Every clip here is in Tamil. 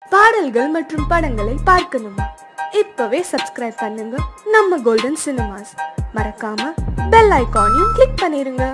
பாடல்கள் மற்றும் படங்களை பார்க்கணுமா இப்பவே சப்ஸ்கிரைப் பண்ணுங்க நம்ம கோல்டன் சினிமாஸ் மறக்காம பெல் ஐகானையும் கிளிக் பண்ணிருங்க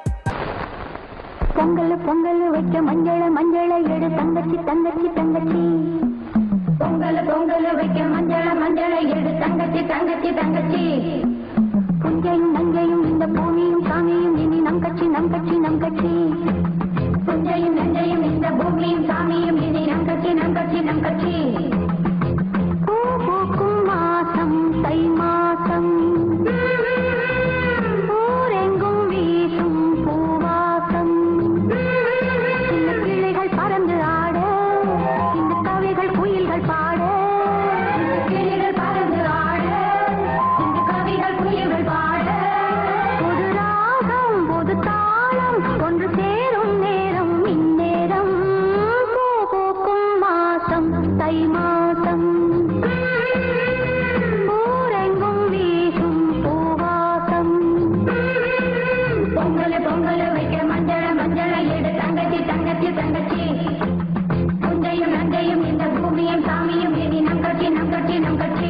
பொங்கல் பொங்கல் வைக்க மஞ்சள மஞ்சள எடு தங்கச்சி தங்கச்சி தங்கச்சி பொங்கல் பொங்கல் வைக்க மஞ்சள மஞ்சள எடு தங்கச்சி தங்கச்சி தங்கச்சி புஞ்சையும் நஞ்சையும் இந்த பூமியும் சாமியும் இனி நம் கட்சி நம் கட்சி நம் கட்சி புஞ்சையும் நஞ்சையும் இந்த பூமியும் சாமியும் இனி நம் கட்சி நம் கட்சி நம் கட்சி பூ பூக்கும் மாசம் தை மாசம் ஊரெங்கும் வீசும் பூவாசம் சின்ன கிளிகள் பறந்து ஆட இந்த கவிகள் குயில்கள் பாட கிளிகள் பறந்து ஆட இந்த கவிகள் குயில்கள் பாட புது ராகம் புது தாளம் ஒன்று சேரும் நேரம் இந்நேரம் பூ பூக்கும் மாசம் தை மாசம் ஊரெங்கும் வீசும் பூவாசம் பொங்கல் பொங்கல் வைக்க மஞ்சள மஞ்சள எடு தங்கச்சி தங்கச்சி தங்கச்சி புஞ்சையும் நஞ்சையும் இந்த பூமியும் சாமியும் இனி நம் கட்சி நம் கட்சி நம் கட்சி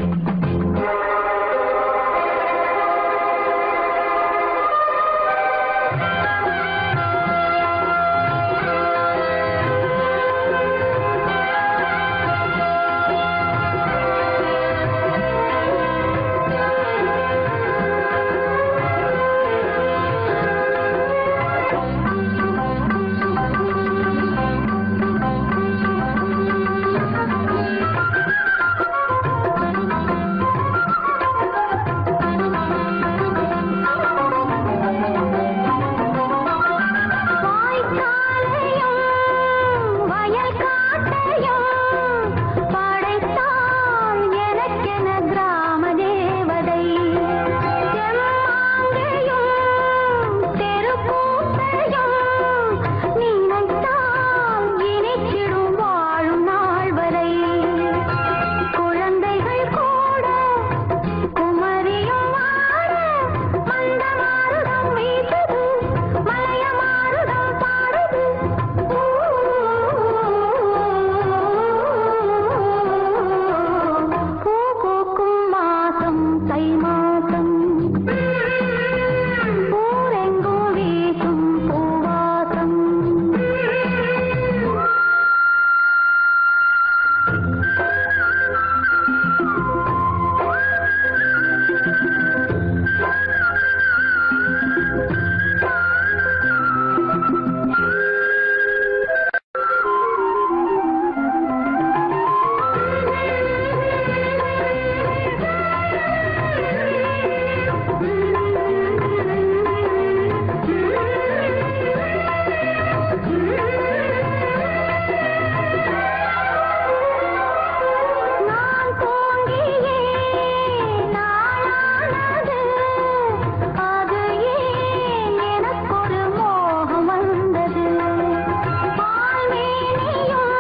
வாய்க்காலையும் வயல் காட்டையும் படைத்தாள் எனக்கென கிராம தேவதை செம்மாங்கையும் தெருக்கூத்தையும் நினைத்தால் இனிச்சிடும் வாழும் நாள் வரை குழந்தைகள் கூட குமரியும் வாழ மந்த மாருடம் வீசுது மலைய மாருடம் பாடுது பூ பூக்கும் மாசம் தை மாசம் ஊரெங்கும் வீசும் பூவாசம் நான் தோங்கியே நாளானது அது ஏன் எனக்கொரு மோகம் வந்தது பால்மேனியும்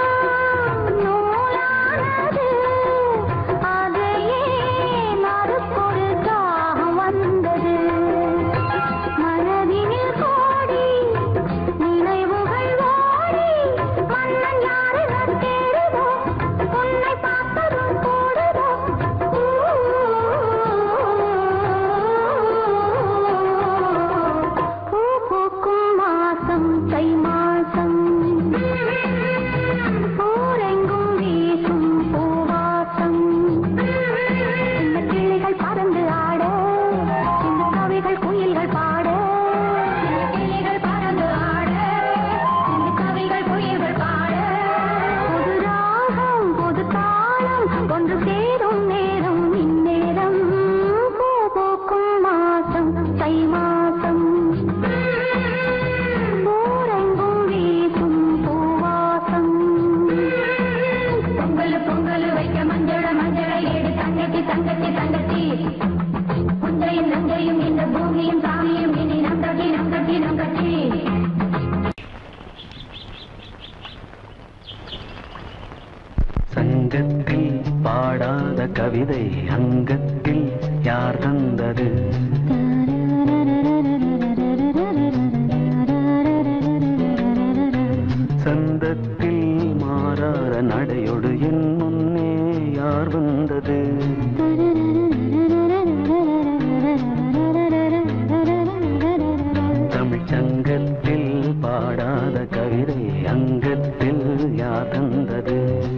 நூலானது அது ஏன் அதுக்கொரு தாகம் வந்தது மனதினில் கோடி நினைவுகள் ஓடி மன்னன் யாரென தேடுதோ உன்னை பார்த்ததும் கூடுதோ பூ பூக்கும் மாசம் தை மாசம் ஊரெங்கும் வீசும் பூவாசம் இந்த கிளிகள் பறந்து ஆட இந்த கவிகள் குயில்கள் பாட இந்த கிளிகள் பறந்து ஆட இந்த கவிகள் குயில்கள் பாட புது ராகம் புது தாளம் ஒன்று சேரும் நேரம் இந்நேரம் பூ பூக்கும் மாசம் தை மாசம் ஊரெங்கும் வீசும் பூவாசம் பொங்கல் பொங்கல் வைக்க மஞ்சள மஞ்சள ஏடு தங்கச்சி தங்கச்சி தங்கச்சி புஞ்சையும் நஞ்சையும் இந்த பூமியும் சாமியும் இனி நம் கட்சி நம் கட்சி நம் கட்சி சங்கத்தில் பாடாத கவிதை அங்கத்தில் யார் தந்தது சந்தத்தில் மாறாத நடை கவிதையோடு என் முன்னே யார் வந்தது தமிழ்ச் சங்கத்தில் பாடாத கவிதை அங்கத்தில் யார் தந்தது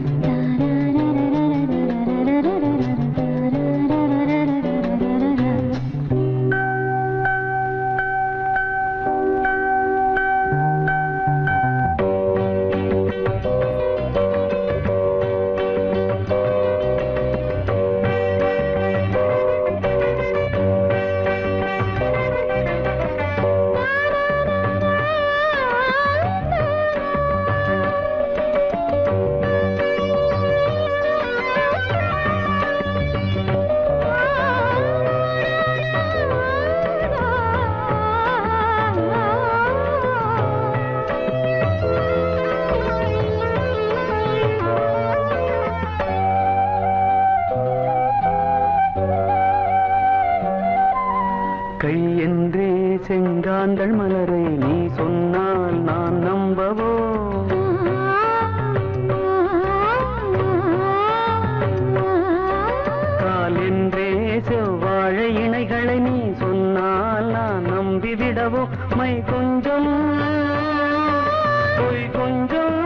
கை என்றே செங்காந்தள் மலரை நீ சொன்னால் நான் நம்பவோ கால் என்றே செவ்வாழை இணைகளை நீ சொன்னால் நான் நம்பிவிடவோ மை கொஞ்சம் பொய் கொஞ்சம்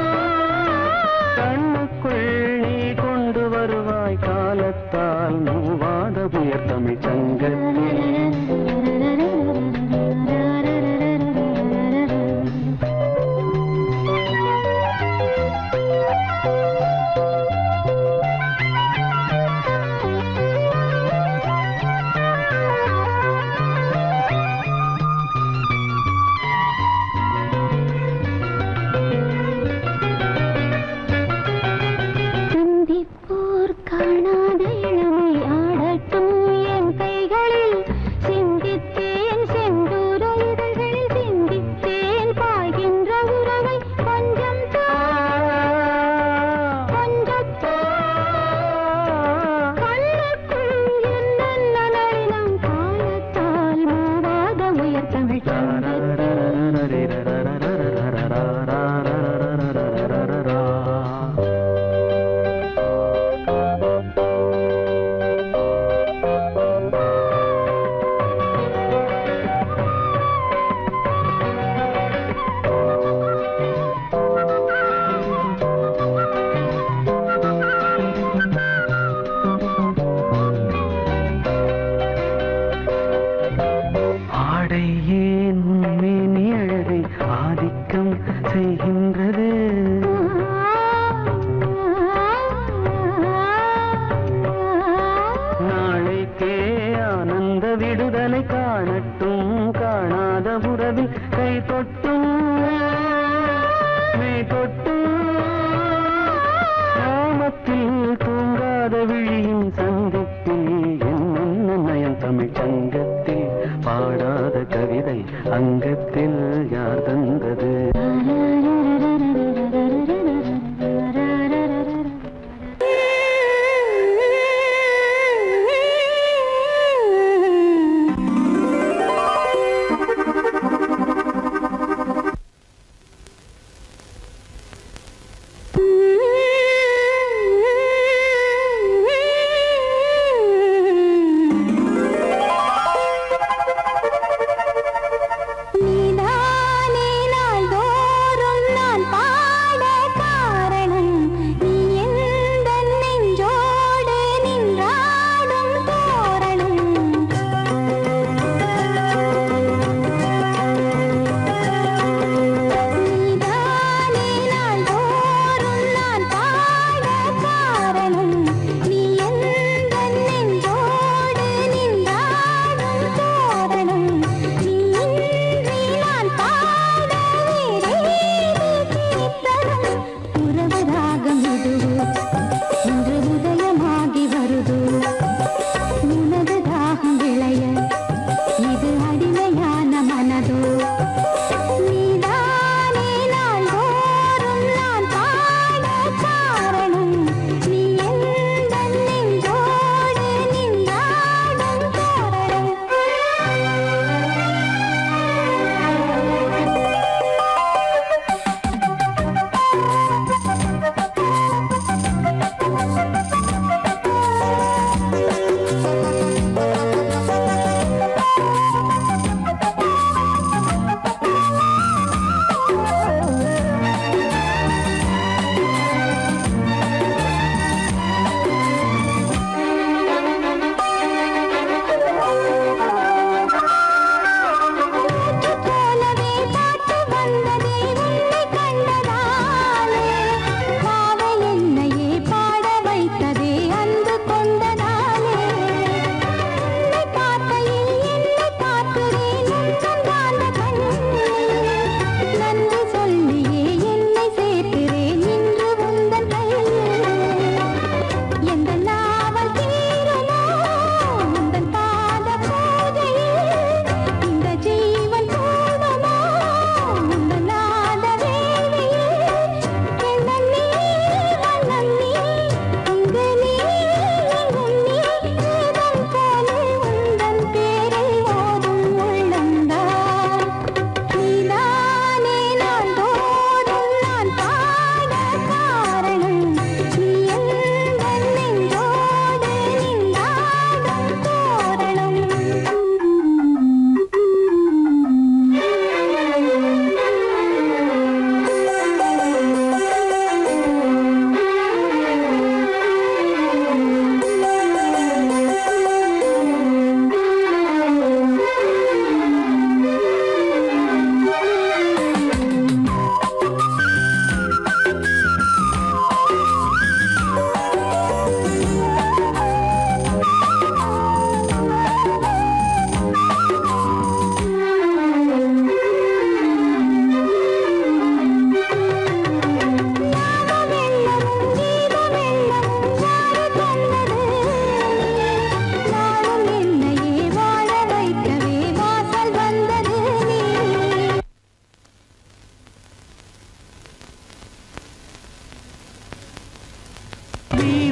கண்ணுக்குள் நீ கொண்டு வருவாய் காலத்தால் மூவாத புயர் தமிழ் சங்கத்தில் சந்திப்போர் காணாத இளமை ஆடட்டும் என் கைகளில்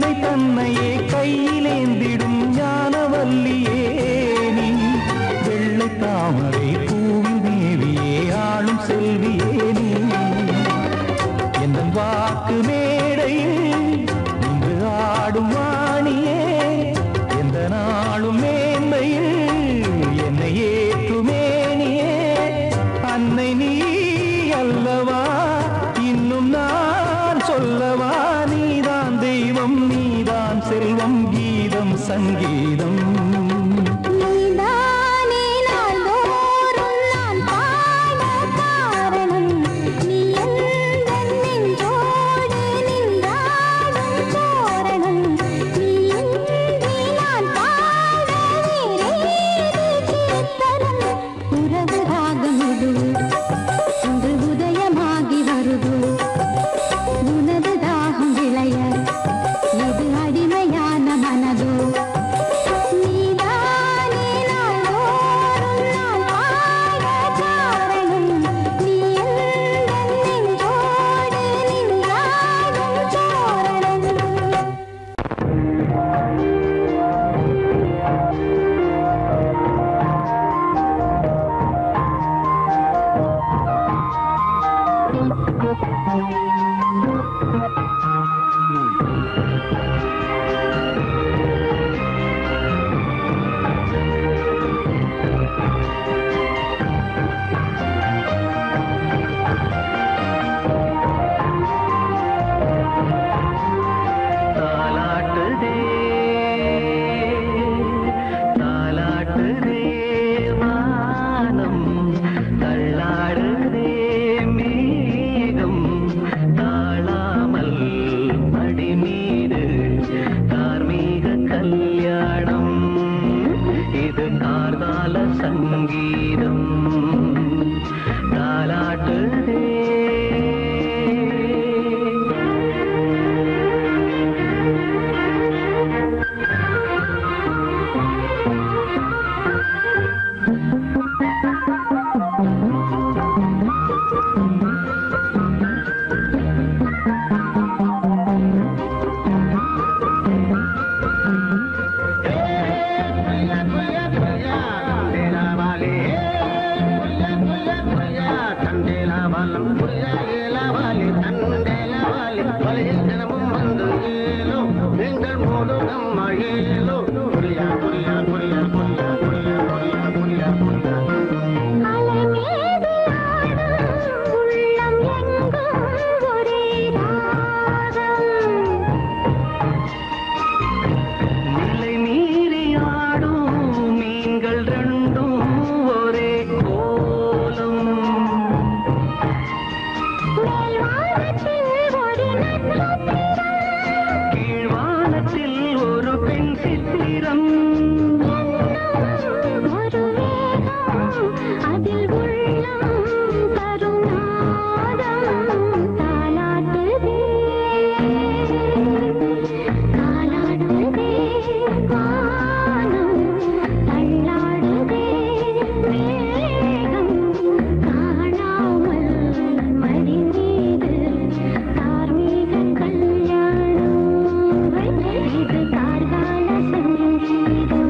பிள்ளை தன்னையே கையிலேந்திடும் ஞானவல்லியே நீ வெள்ளை தாமரை பூவில் தேவியே ஆளும் செல்வியே நீ என் வாக்கு மேடையில் இன்று ஆடும் வாணியே எந்த நாளும் மேன்மையில் என்னை ஏற்றுமேனியே அன்னை நீ அல்லவா இன்னும் நான் சொல்லவா நீதான் தெய்வம் நீதான் செல்வம் கீதம் சங்கீதம் நீதானே நாள்தோறும் நான் பாட காரணம் நீ எந்தன் நெஞ்சோடு நின்றாடும் தோரணம் நீ இன்றி நான் பாட வேறேது கீர்த்தனம் உறவு ராகம் இது இன்று உதயமாகி வருது உனது தாகம் விளைய இது அடிமையான மனதோ நீதானே நாள்தோறும் நான் பாட காரணம் நீ எந்தன் நெஞ்சோடு நின்றாடும் தோரணம் தாலாட்டுதே தாலாட்டுதே வானம் தள்ளாடுதே மேகம் தாழாமல் மடி மீது தார்மீக கல்யாணம் இது கார்கால சங்கீதம் தாலாட்டுதே அலை மீது ஆடும் உள்ளம் எங்கும் ஒரே ராகம் நிலை மீறி ஆடும் மீன்கள் ரெண்டும் ஒரே கோலம் மேல்வானத்தில் ஒரு நட்சத்திரம் கீழ்வானத்தில் ஒரு பெண் சித்திரம் ஒரு வேகம் அதில் உள்ளம் கருநாதம் தாலாட்டுதே தாலாடுதே வானம் தள்ளாடுதே மேகம் காணாமல் மடி மீது தார்மீக கல்யாணம் இது கார்கால சங்கீதம்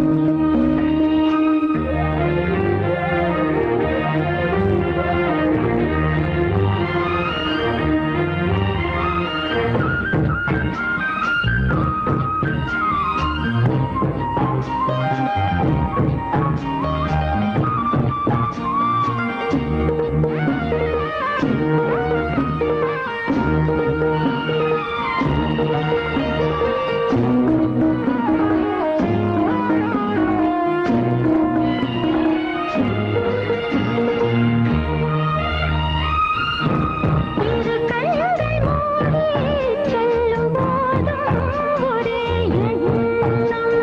இரு கண்கள் மூடி செல்லும் போதும் ஒரே எண்ணம்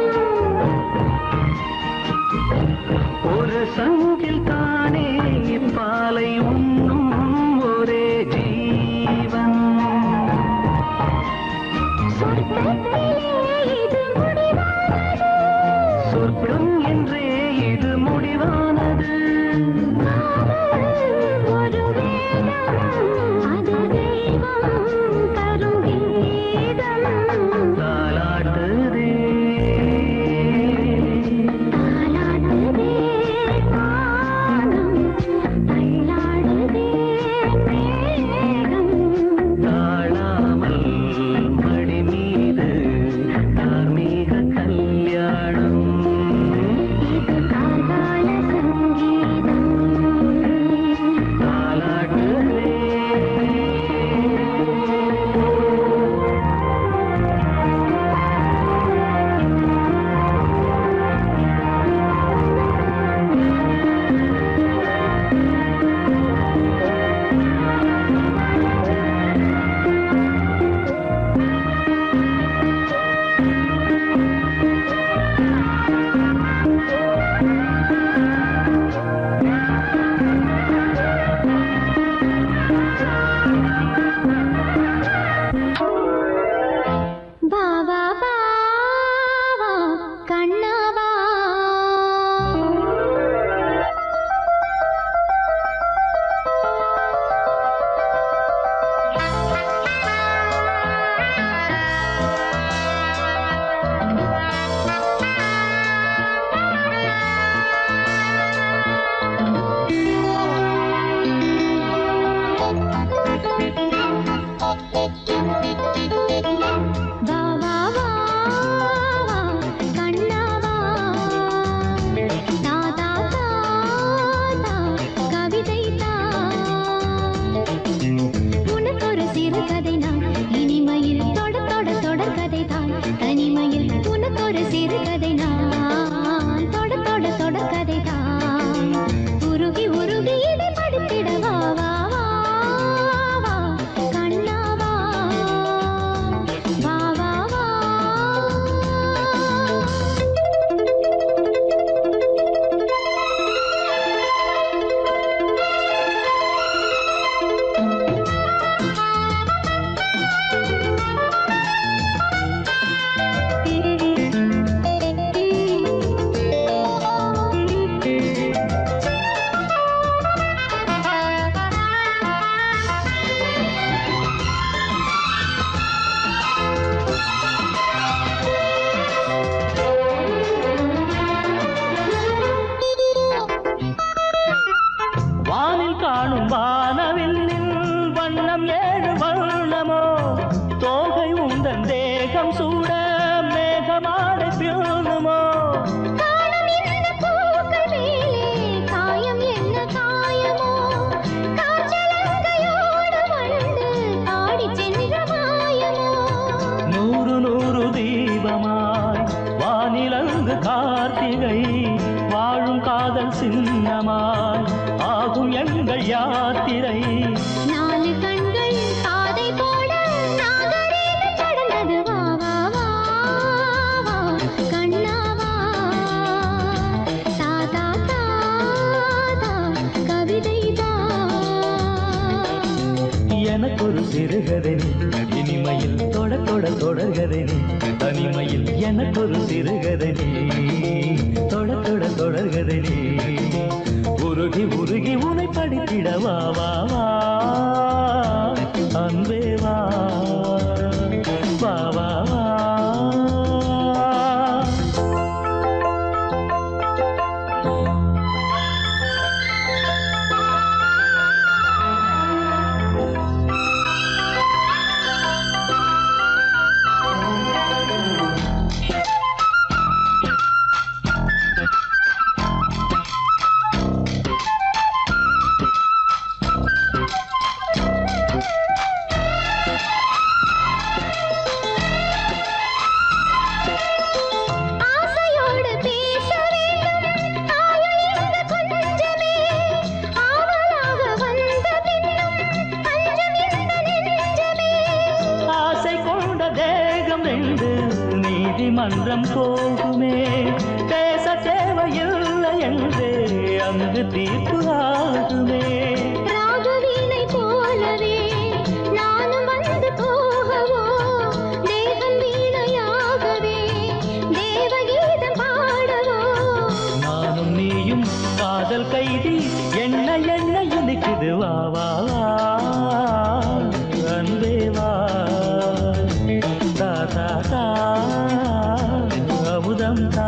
ஒரு சங்கில் தானே பாலை உண்ணும் ஒரே ஜீவன் சொர்க்கத்திலே இது முடிவானது சொர்க்கம் என்றே இது முடிவானது ஒரு வேதம் அது தெய்வம் தரும் கீதம் தாலா மேகம் சூட மேகமாடை பியூனுமோ காலம் என்ன பூக்கள் மேலே காயம் என்ன காயமோ காற்றலங்கையோடு வளர்ந்து ஆடிச் சென்ற மாயமோ நூறு நூறு தீபமாய் வானிலங்கு கார்த்திகை வாழும் காதல் சின்னமாய் ஆகும் எங்கள் யாத்திரை நாலு கண்கள் பாதை போட நாகரீகம் கடந்தது வா வா வா வா கண்ணா வா தாதா தாதா கவிதை எனக்கு ஒரு சிறுகதை நீ இனிமையில் தொட தொட தொடர்கதை நீ தனிமையில் எனக்கு ஒரு சிறுகதை நீ தொட தொட தொடர்கதை நீ உருகி உருகி உனை படித்திட வா வா வா அன்பே வா வா வா வா ஆசையோடு பேச வேண்டும் ஆயுள் இந்த கொஞ்சமே ஆவலாக வந்த பின்னும் அஞ்சம் இந்த நெஞ்சமே ஆசை கொண்ட தேகம் ரெண்டு நீதிமன்றம் போகுமே பேச தேவையில்லை என்று அங்கு தீர்ப்பு ஆகுமே ராகவீணை போலவே நானும் வந்து போகவோ தேவன் வீணையாகவே தேவகீதம் பாடவோ நானும் நீயும் காதல் கைதி என்ன என்ன இனிக்குது வா வா வா அன்பே வா தா தா தா அமுதம் தா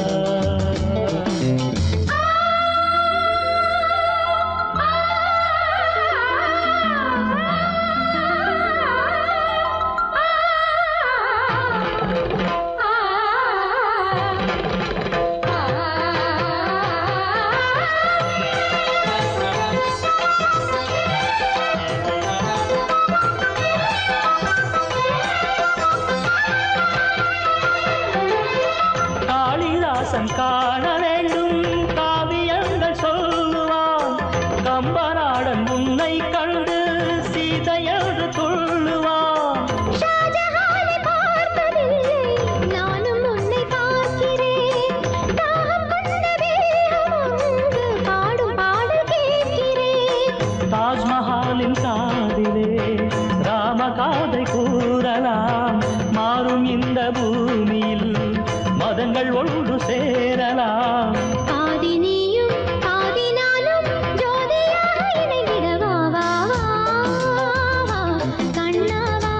காளிதாசன் காண வேண்டும் காவியங்கள் சொல்லுவான் கம்பநாடன் உன்னை கண்டு சீதையது துள்ளுவான் ஷாஜஹானை பார்த்ததில்லை நானும் உன்னை பார்க்கிறேன் தாகம் கொண்ட வேகம் அங்கு பாடும் பாடல் கேட்கிறேன் தாஜ்மஹாலின் காதிலே ராமகாதை கூறலாம் மாறும் இந்த பூமியில் மதங்கள் ஒன்று சேரலாம் பாதி நீயும் பாதி நானும் ஜோதியாக இணைந்திட வா வா வா வா கண்ணா வா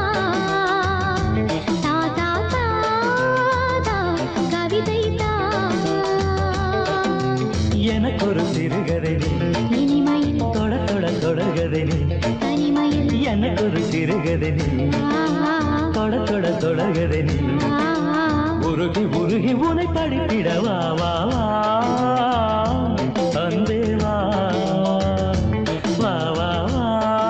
தா தா தா தா கவிதை தா எனக்கு ஒரு சிறுகதை நீ இனிமையில் தொட தொட தொடர்கதை நீ தனிமையில் எனக்கு ஒரு சிறுகதை நீ ஆ தொட தொட தொடர்கதை நீ ஆ ஆ உருகி உருகி உனை படித்திட வா வா வா அன்பே வா வா வா வா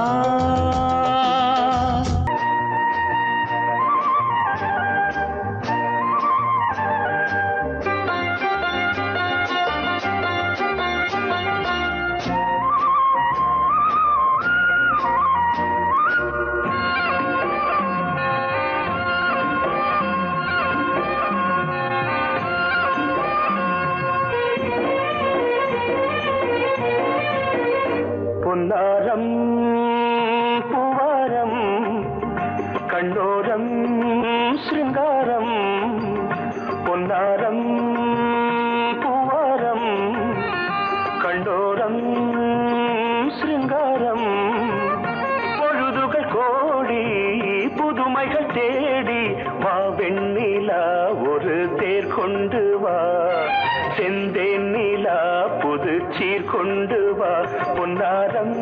பொன்னாரம் பூவாரம் கண்டோரம் சிருங்காரம் பொன்னாரம் பூவாரம் கண்டோரம் சிருங்காரம் பொழுதுகள் கோடி புதுமைகள் தேடி வா வெண்ணிலா ஒரு தேர் கொண்டு வா செந்தேன் நிலா புது சீர் கொண்டு வா பொன்னாரம்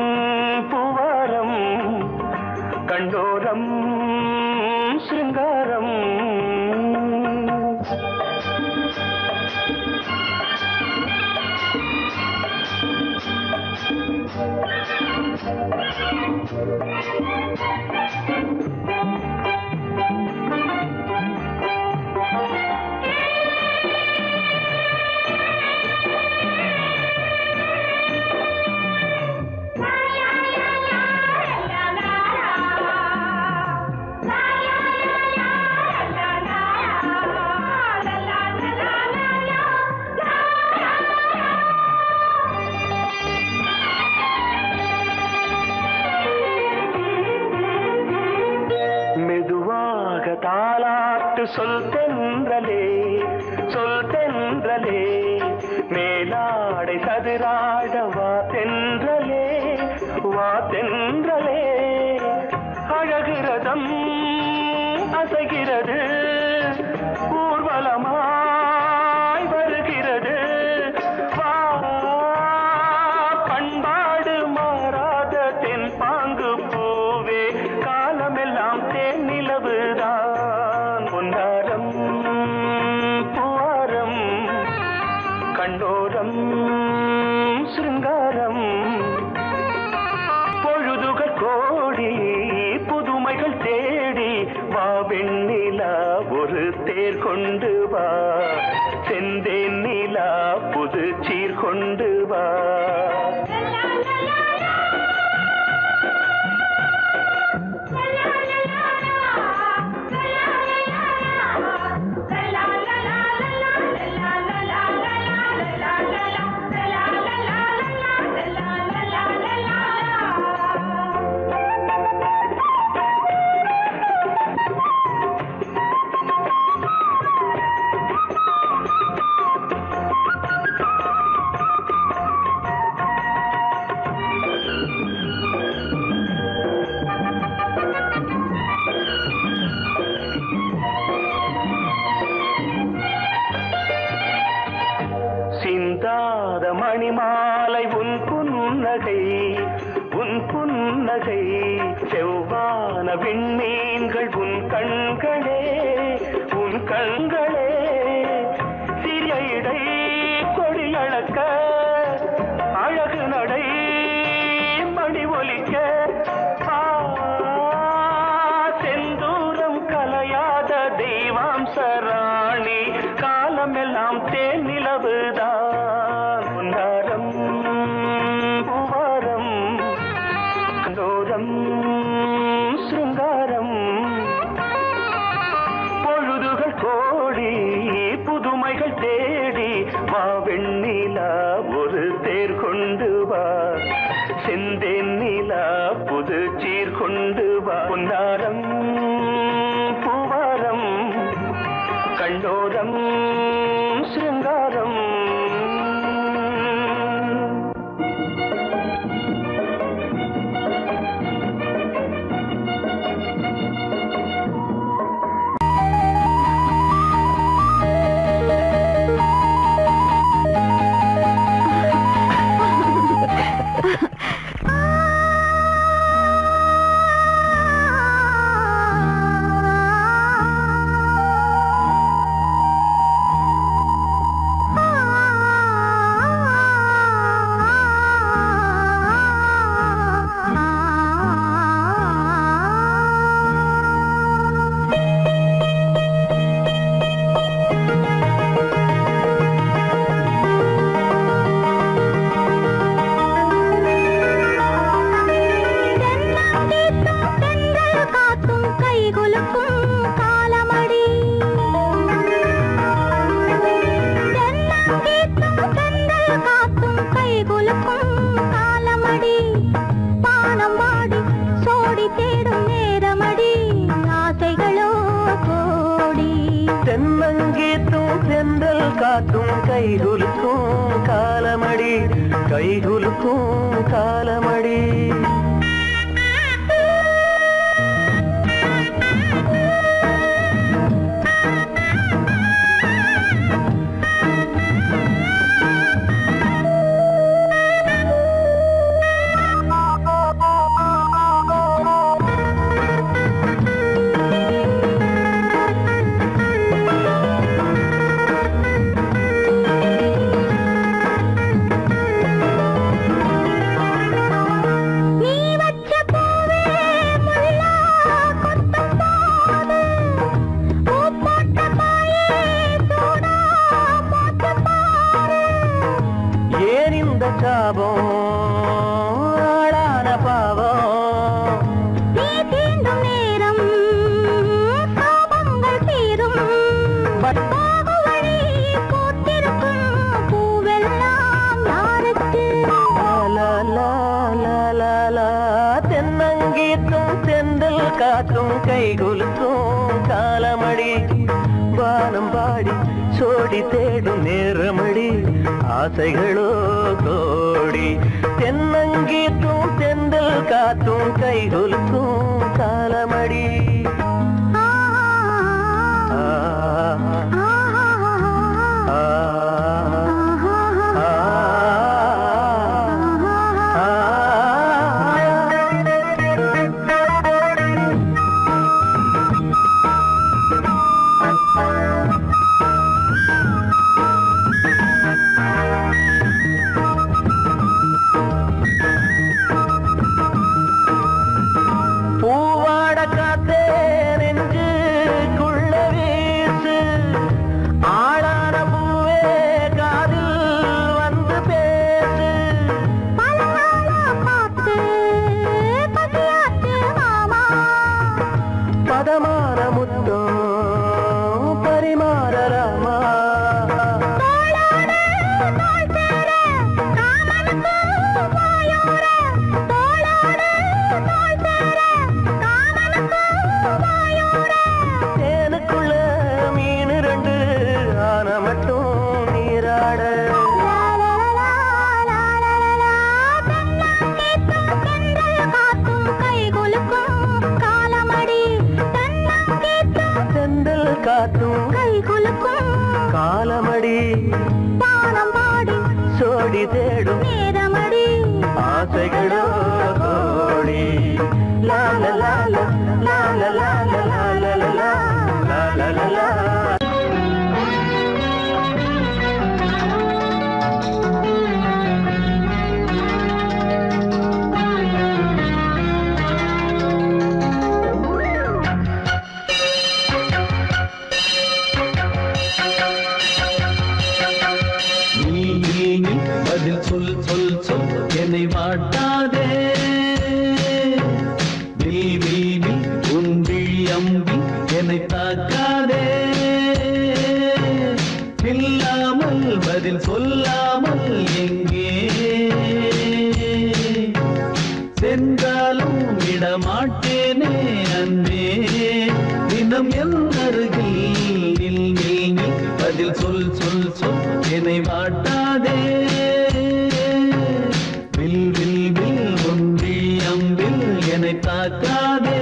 பூவாரம் கண்டோரம் சிருங்காரம் தாலாட்டு சொல் தென்றலே சொல் தென்றலே மேலாடை சதுராட வா தென்றலே வா தென்றலே அழகிறதம் அசைகிறது ஊர்வலமாய் வருகிறது வா பண்பாடு மாறாத தென் பாங்கு பூவே காலமெல்லாம் தேன் நிலவுதான் பொன்னாரம் பூவாரம் கண்டோரம் சிருங்காரம் பொழுதுகள் கோடி புதுமைகள் தேடி வா வெண்ணிலா ஒரு தேர் கொண்டு வா செந்தேன் நிலா புது சீர் கொண்டு வா சிந்தாத மணிமாலை உன் புன்னகை உன் புன்னகை செவ்வான விண்மீன்கள் உன் கண்களே உன் கண்களே சிறிய இடை கொடியளக்க அழகு நடை மணி ஒலிக்க ஆ, செந்தூரம் கலையாத தெய்வாம்ச ராணி காலமெல்லாம் தேன் நிலவுதான் பொன்னாரம் பூவாரம் கண்டோரம் சிருங்காரம் பொழுதுகள் கோடி புதுமைகள் தேடி வா வெண்ணிலா ஒரு தேர் கொண்டு வா செந்தேன் நிலா புது சீர் கொண்டு வா பொன்னாரம் பூவாரம் கண்டோரம் சிருங்காரம் காத்தும் கைகுலுக்கும் காலமடி காத்தும் கைகுலுக்கும் காலமடி பானம் வாடி சோடி தேடும் நேரமடி ஆசைகளோ கோடி தென்னங்கீத்தும் செந்தல் காத்தும் கைகுலுக்கும் காலமடி கைகுலுக்கும் காலமடி காலமடி வானம் பாடி சோடி தேடும் நேரமடி ஆசைகளோ கோடி தென்னங்கீத்தும் தெந்தல் காத்தும் கைகுலுக்கும் காலமடி ஆ, ஆ, ஆ, பூவாட காத்தே நெஞ்சுக்குள்ள வீசு ஆளான பூவே காதில் வந்து பேசு பதமான முத்தம் பரிமாறலாமா தேனுக்குள்ள மீன் ரெண்டு ஆன மட்டும் நீராட செந்தல் காத்தும் காலமடி சோடி தேடும் ஆசைகளோ கோடி லால லால லால லால லால லால லால லா நீ நீ நீ பதில் சொல் சொல் சொல் என்னை வாட்டாதே நீ நீ நீ உன் விழி அம்பி என்னை தாக்காதே இல்லாமல் பதில் சொல்லாமல் எங்கே சென்றாலும் விடமாட்டேனே அன்பே தினம் என் அருகில் நில் நில் நில் பதில் சொல் சொல் சொல் என்னை வாட்டாதே வில் வில் வில் ஒன்றி அம்பில் என்னை தாக்காதே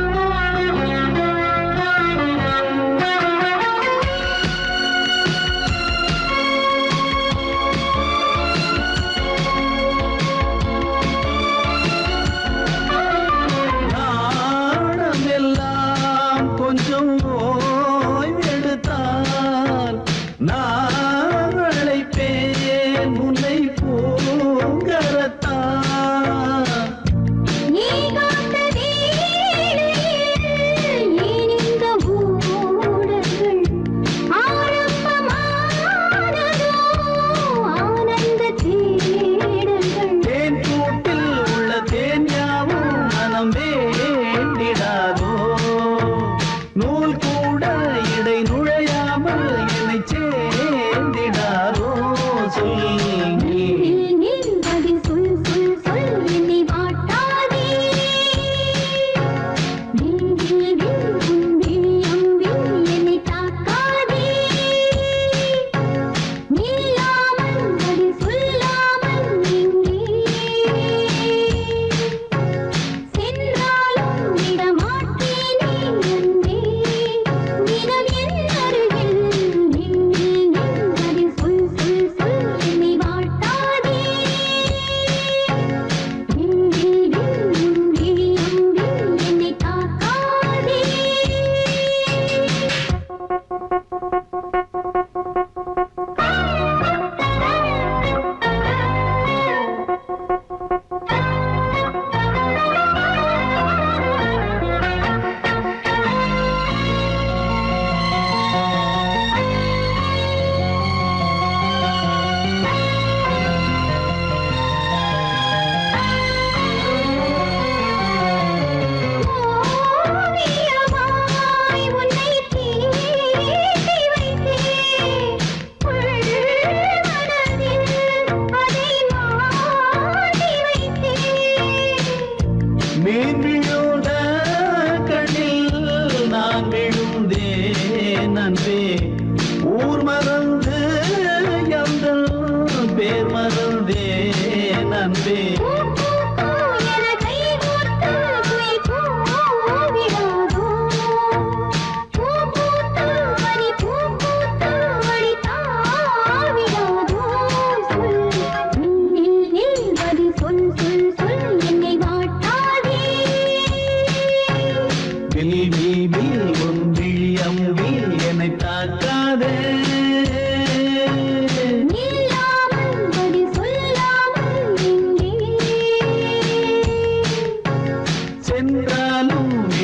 ஆ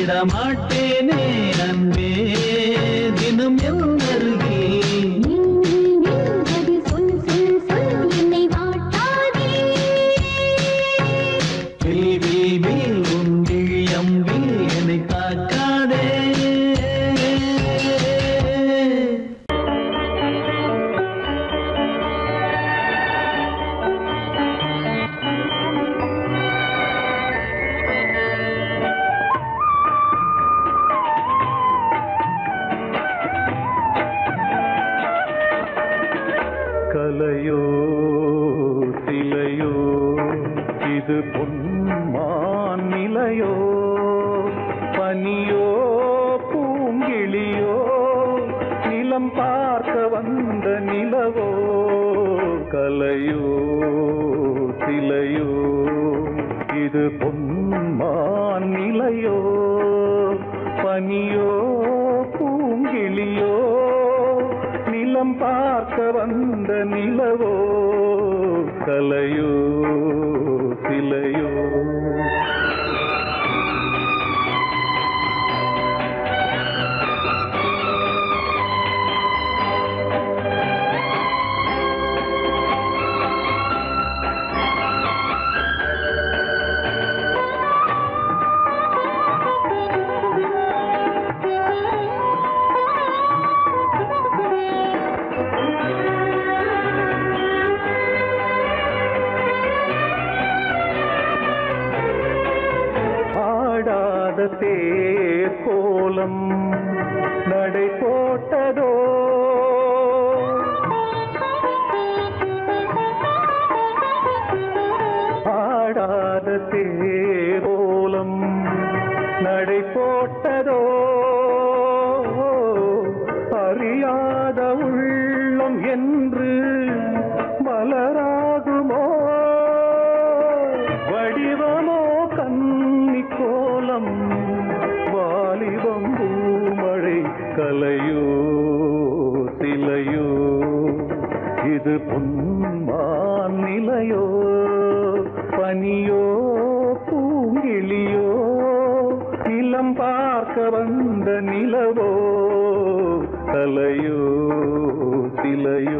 விட மாட்டேனே அன்பே தினம் என் அருகில் நின்றது சொல் சொல் சொல் என்னை வாட்டாதே வில் வில் வில் உன் விழியம்பில் என்னை தாக்காதே கலையோ சிலையோ இது பொன்மான் நிலையோ பனியோ பூங்கிளியோ நிலம் பார்க்க வந்த நிலவோ கலையோ சிலையோ இது பொன்மான் நிலையோ பனியோ பூங்கிளியோ நிலம் பார்க்க வந்த நிலவோ கலையோ சிலையோ ஆடாத தேர் கோலம் நடை போட்டதோ ஆடாத தேரோலம் நடை போட்டதோ அறியாத உள்ளம் என்று மலராகுமோ வடிவமோ கன்னி கோலம் வாலிபம் பூமழை கலையோ சிலையோ இது பொன்மான் நிலையோ பனியோ பூங்கிளியோ நிலம் பார்க்க வந்த நிலவோ கலையோ சிலையோ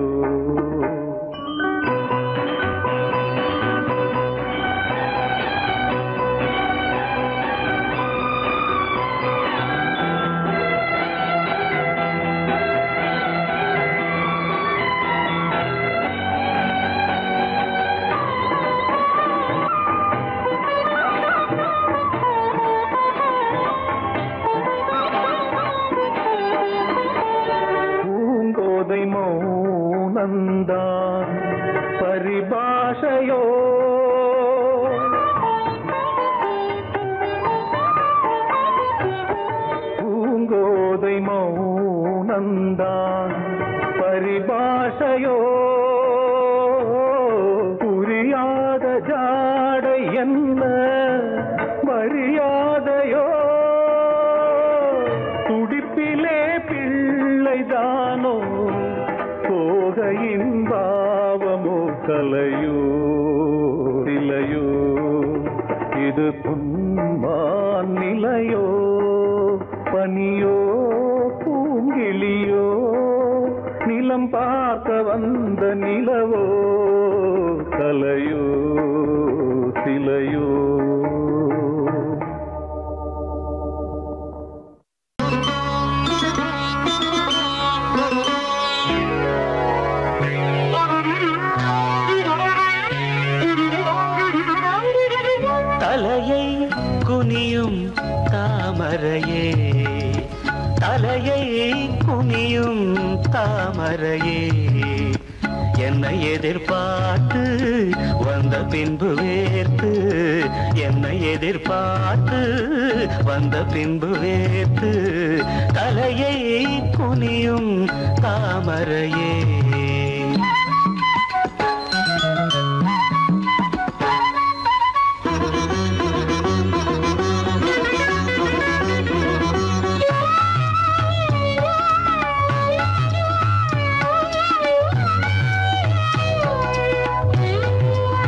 பூங்கோதை மௌனந்தான் பரிபாஷையோ பூங்கோதை மௌனந்தான் பரிபாஷையோ புரியாத ஜாடை என்ன மரியாதையோ துடிப்பிலே பிள்ளைதானோ போகையின் பாவமோ கலையோ இலையோ இது புன்மான் நிலையோ பனியோ பூங்கிளியோ நிலம் பார்க்க வந்த நிலவோ கலையோ சிலையோ தலையை குனியும் தாமரையே தலையை குனியும் தாமரையே என்னை எதிர்பார்த்து வந்த பின்பு வேர்த்து என்னை எதிர்பார்த்து வந்த பின்பு வேர்த்து தலையை குனியும் தாமரையே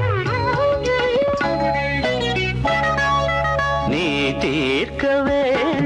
நீ தீர்க்க வேண்டும்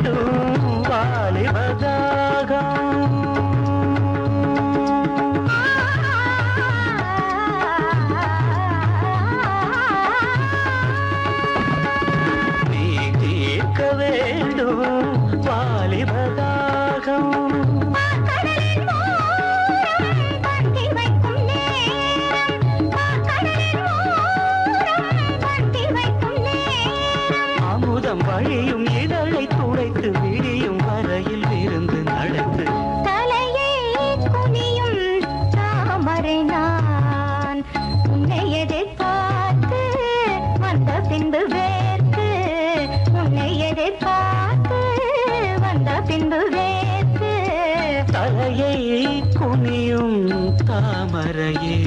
தாமரையே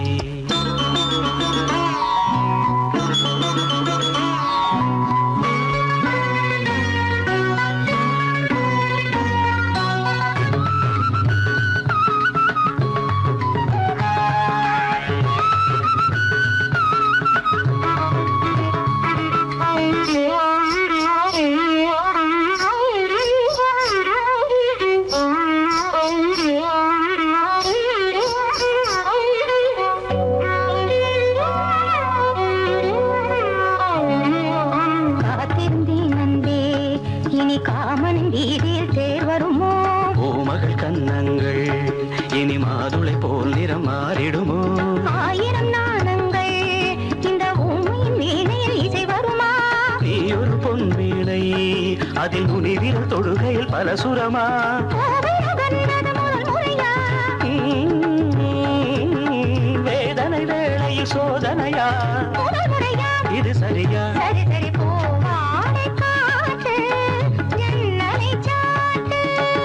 காத்திருந்தேன் அன்பே இனி காமன் வீதில் தேர் வருமோ பூமகள் கன்னங்கள் இனி மாதுளை போல் நிறம் மாறிடுமோ ஆயிரம் நாணங்கள் இந்த ஊமையின் வீணையில் இசை வருமா நீ ஒரு பொன் வீணை அதில் முனிவிரல் தொடுகையில் பல சுரமா கோவில் உகந்தது முதல் முறையா வேதனை வேளையில் சோதனையா முதல் முறையா இது சரியா சரி சரி பூவாடை காற்று ஜன்னலை சாத்து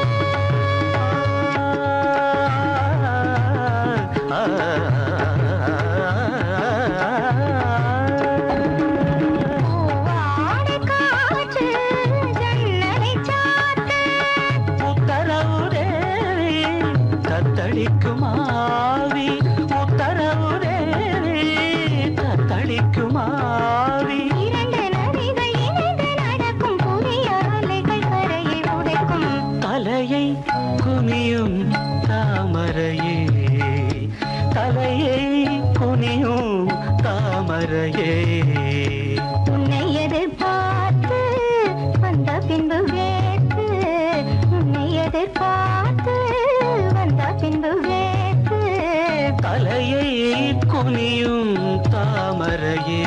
பூவாடை காற்று ஜன்னலை சாத்து உத்தரவு தேவி தத்தளிக்கும் ஆவி உத்தரவு தேவி தத்தளிக்கும் ஆவி இரண்டு நதிகள் இணைந்து நடக்கும் புதிய அலைகள் கரையை உடைக்கும் தலையை குனியும் தாமரையே தலையை குனியும் தாமரையே உன்னை எதிர்பார்த்து வந்த பின்பு வேத்து உன்னை எதிர்பார்த்து வந்த பின்பு வேத்து தலையை குனியும் தாமரையே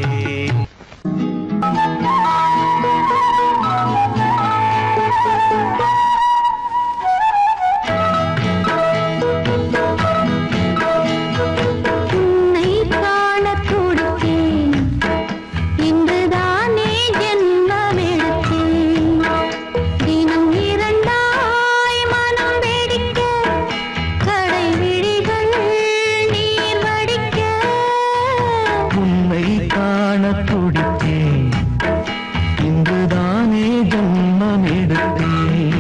உன்னை காணத் துடித்தேன் இன்றுதானே ஜென்மமெடுத்தேன் தினம் இரண்டாய் மனம் வெடிக்க கடை விழிகள் நீர் வடிக்க உன்னை காண துடித்தேன் இன்றுதானே ஜன்மம் எடுத்தேன்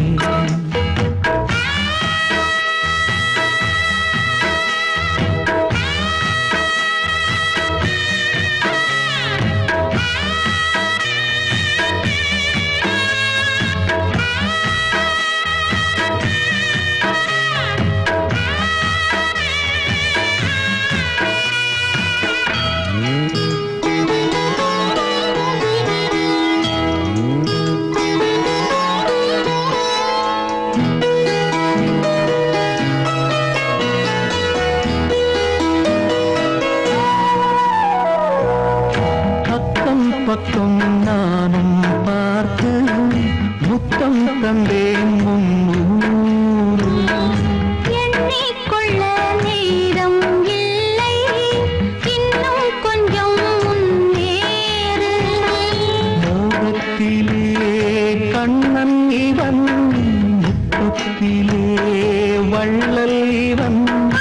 பக்கம் பக்கம் நானும் பார்த்து முத்தம் தந்தேன் முன்னூறு எண்ணிக்கொள்ள நேரம் இல்லை இன்னும் கொஞ்சம் முன்னேறு மோகத்திலே கண்ணன் இவன் முத்தத்திலே வள்ளல் இவன்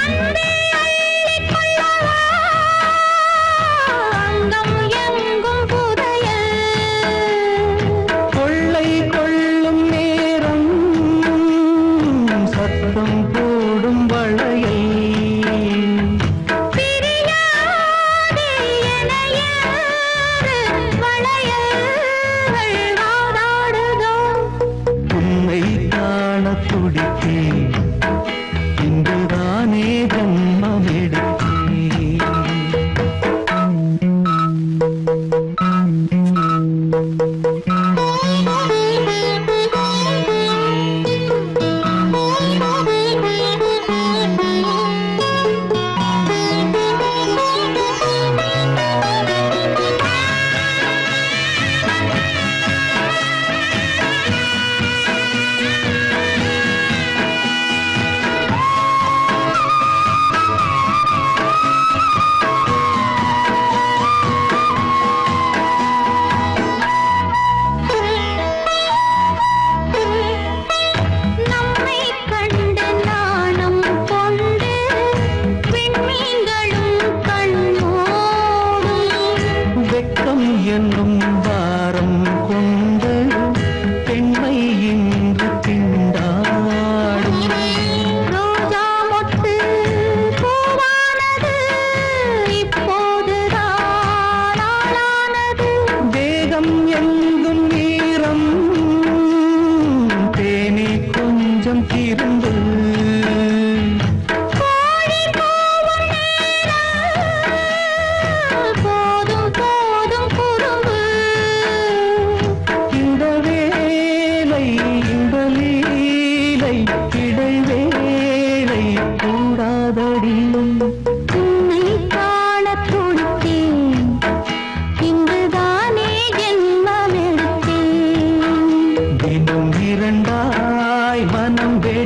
அங்கம் எங்கும் புதையல் கொள்ளை கொள்ளும் நேரம் சத்தம் போடும் வளையல் பிரியாதே என யாரு வளையல்கள் வாதாடுதோ உன்னை காண துடித்தேன் இன்றுதானே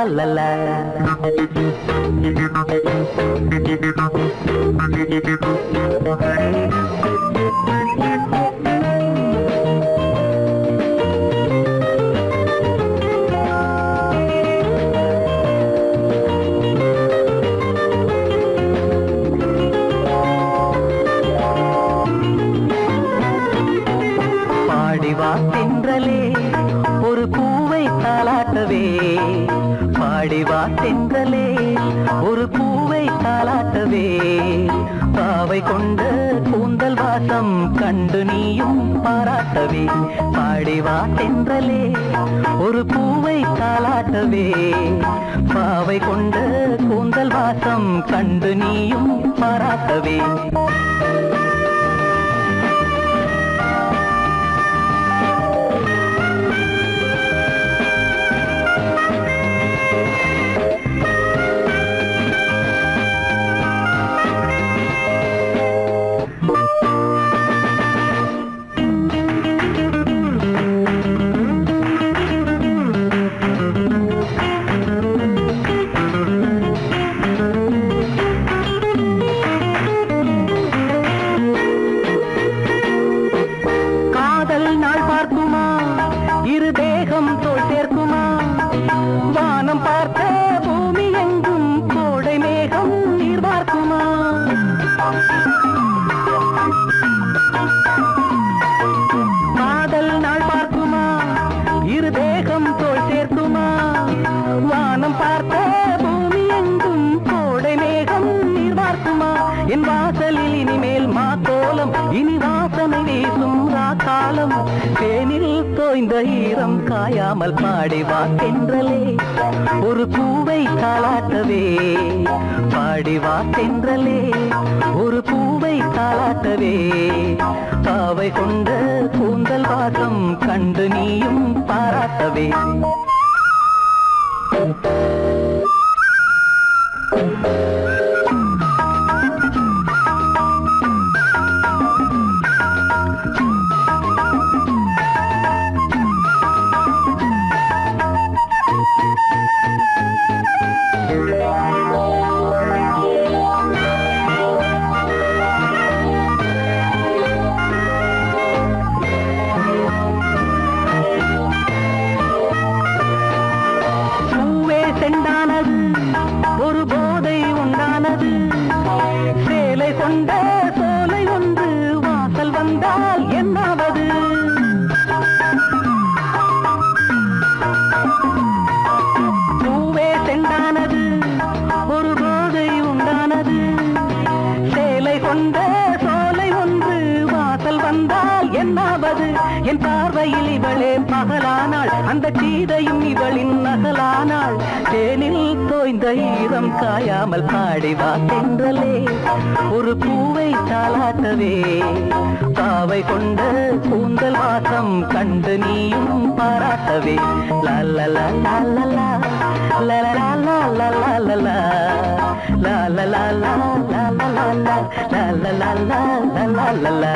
la la. பாடிவா தென்றலே ஒரு பூவை தாலாட்டவே பாடிவா தென்றலே ஒரு பூவை தாலாட்டவே பாவை கொண்ட கூந்தல் வாசம் கண்டு நீயும் பாராட்டவே பாடிவா தென்றலே ஒரு பூவை தாலாட்டவே பாவை கொண்ட கூந்தல் வாசம் கண்டு நீயும் பாராட்டவே காதல் நாள் பார்க்குமா இரு தேகம் தோல் சேர்க்குமா வானம் பார்த்த பூமி எங்கும் கோடை மேகம் நீர் பார்க்குமா காதல் நாள் பார்க்குமா இரு தேகம் தோல் சேர்க்குமா வானம் பார்த்த பூமி எங்கும் கோடை மேகம் நீர் பார்க்குமா என் வாசலில் இனிமேல் மா கோலம் இனி வாசனை வீசும் காலம் தேனில் தோய்ந்த ஈரம் காயாமல் பாடி வா தென்றலே ஒரு பூவை தாளாட்டவே பாடி வா தென்றலே ஒரு பூவை தாளாட்டவே பாவை கொண்ட கூந்தல் வாசம் கண்டு நீயும் பாராட்டவே பூவே செண்டானது ஒரு போதை உண்டானது சேலை கொண்ட சோலை ஒன்று வாசல் வந்தால் என்னாவது பூவே செண்டானது ஒரு போதை உண்டானது சேலை கொண்ட சோலை ஒன்று வாசல் வந்தால் என்னாவது என் பார்வையில் இவளே பகலானாள் அந்த சீதையும் இவளின் நகலானாள் தேனில் தோய்ந்த ஈரம் காயாமல் பாடி வா தென்றலே ஒரு பூவை தாளாட்டவே பாவை கொண்ட கூந்தல் வாசம் கண்டு நீயும் பாராட்டவே லல்லலா லல்லலா லலலா லலலா லலலா லலலா லலலா லலலா லலலா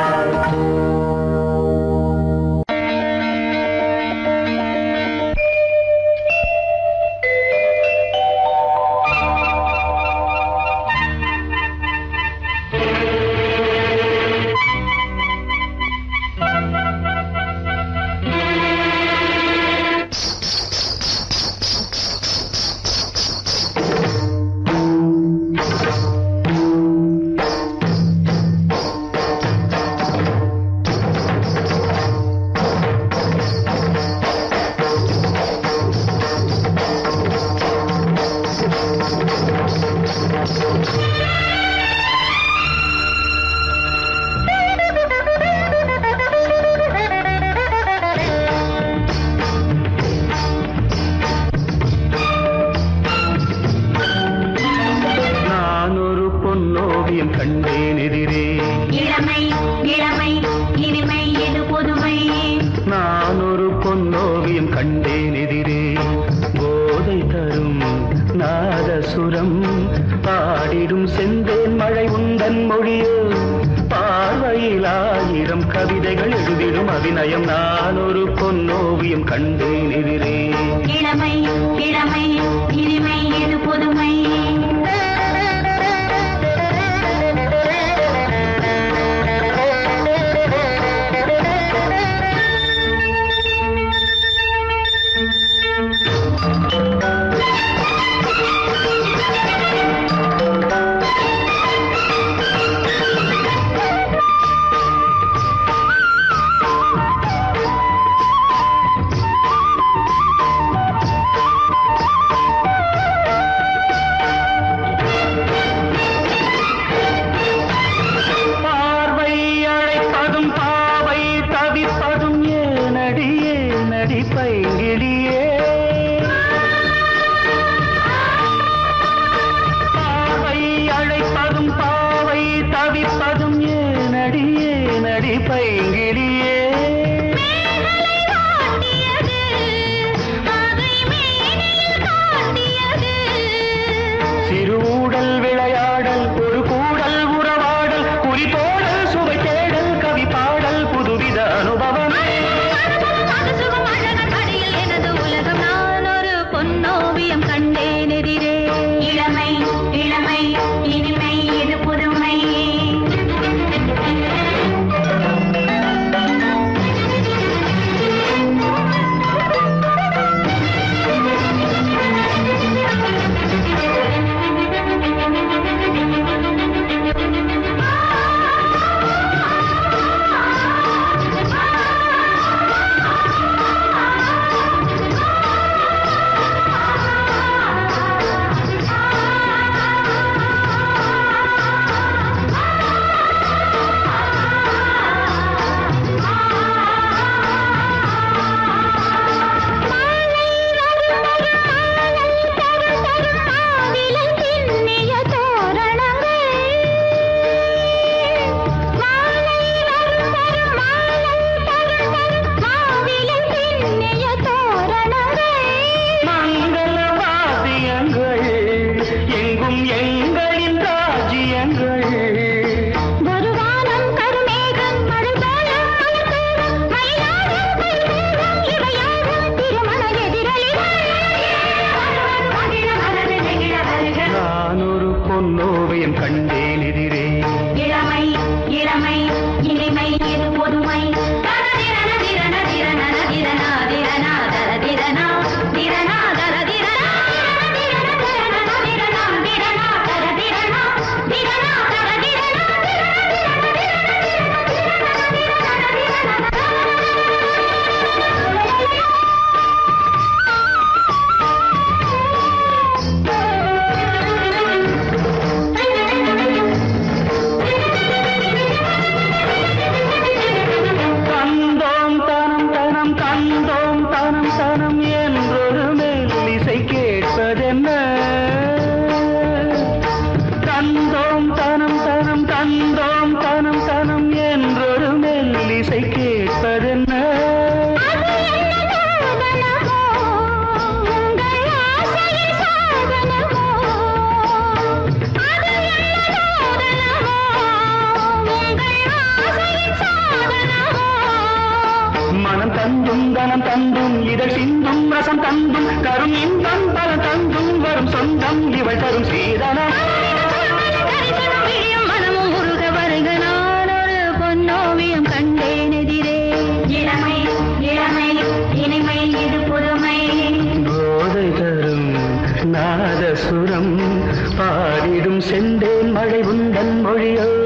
நான் ஒரு பொன்னோவியம் கண்டேன் எதிரே இளமை இளமை இனிமை இது புதுமை நான் ஒரு பொன்னோவியம் கண்டேன் எதிரே போதை தரும் நாதசுரம் பாடிடும் செந்தேன் மழை உந்தன் மொழியோ பார்வையில் ஆயிரம் கவி கவிதைகள் எழுதிடும் அபிநயம் நான் ஒரு பொன்னோவியம் கண்டேன் எதிரே இளமை இளமை இனிமை இது புதுமை பார்வை அழைப்பதும் பாவை தவிப்பதும் ஏனடியே நடி பைங்கிடியே பார்வை அழைப்பதும் பாவை தவிப்பதும் ஏனடியே நடி பைங்கிடியே சிறுடல் விளையாடல் ஒரு கூடல் உறவாடல் குறிப்போடல் சுவை தேடல் கவி பாடல் புதுவித அனுபவமே பொன்னோவியம் கண்டேன் எதிரே இளமை இளமை இனிமை இது புதுமை மங்கள வாத்தியங்கள் எங்கும் எங்களின் ராஜ்யங்கள் நான் ஒரு பொன்னோவியம் கண்டேன் எதிரே இளமை இளமை இனிமை இது பொதுமை தரதிரன திரன திரன திரனா திரனா தரதிரனா திரனா தரதிரனா திரன திரன திரனா திரனா தரதிரனா திரனா தரதிரனா கந்தோம் தனம் தனம் கந்தோம் தனம் தனம் என்றொரு மெல்லிசை கேட்பதென்ன கந்தோம் தனம் தனம் கந்தோம் தனம் தனம் என்றொரு மெல்லிசை கேட்பதென்ன மனம் தந்தும் தனம் தந்தும் இதழ் சிந்தும் ரசம் தந்தும் தரும் இன்பம் பல தந்தும் வரும் சொந்தம் இவள் தரும் சீதனம் மனமும் முருக வருக நான் ஒரு பொன்னோவியம் கண்டேன் எதிரே இளமை இளமை இனிமை இது புதுமை போதை தரும் நாதசுரம் பாடிடும் செந்தேன் மழை உந்தன் மொழியோ